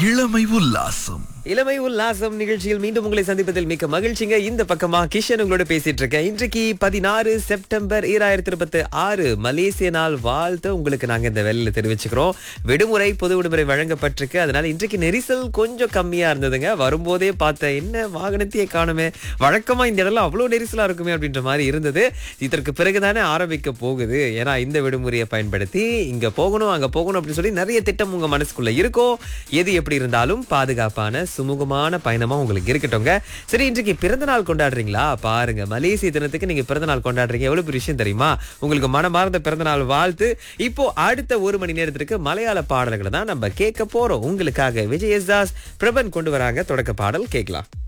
இளமை உல்லாசம் இளமை உல்லாசம் நிகழ்ச்சியில் மீண்டும் உங்களை சந்திப்பதில் மிக்க மகிழ்ச்சிங்க இந்த பக்கமா கிஷன் உங்களோட பேசிட்டு இருக்கேன் இன்றைக்கு பதினாறு செப்டம்பர் ஈராயிரத்தி இருபத்தி ஆறு மலேசிய நாள் வாழ்த்து உங்களுக்கு நாங்க இந்த வேலையில தெரிவிச்சுக்கிறோம் விடுமுறை பொது விடுமுறை வழங்கப்பட்டிருக்கு அதனால இன்றைக்கு நெரிசல் கொஞ்சம் கம்மியா இருந்ததுங்க வரும்போதே பார்த்தேன் என்ன வாகனத்தையே காணுமே வழக்கமா இந்த இடம்ல அவ்வளவு நெரிசலா இருக்குமே அப்படின்ற மாதிரி இருந்தது இதற்கு பிறகுதானே ஆரம்பிக்க போகுது ஏன்னா இந்த விடுமுறையை பயன்படுத்தி இங்க போகணும் அங்க போகணும் அப்படின்னு சொல்லி நிறைய திட்டம் உங்க மனசுக்குள்ள இருக்கும் எது எப்படி இருந்தாலும் பாதுகாப்பான சுமூகமான பயணமா உங்களுக்கு இருக்கட்டும்ங்க சரி இன்றைக்கு பிறந்த நாள் கொண்டாடுறீங்களா பாருங்க மலேசிய தினத்துக்கு நீங்க பிறந்த நாள் கொண்டாடுறீங்க எவ்வளவு பெரிய விஷயம் தெரியுமா உங்களுக்கு மனமார்ந்த பிறந்த நாள் வாழ்த்து இப்போ அடுத்த ஒரு மணி நேரத்திற்கு மலையாள பாடல்களை தான் நம்ம கேட்க போறோம் உங்களுக்காக விஜய் எஸ் தாஸ் பிரபன் கொண்டு வராங்க தொடக்க பாடல் கேட்கலாம்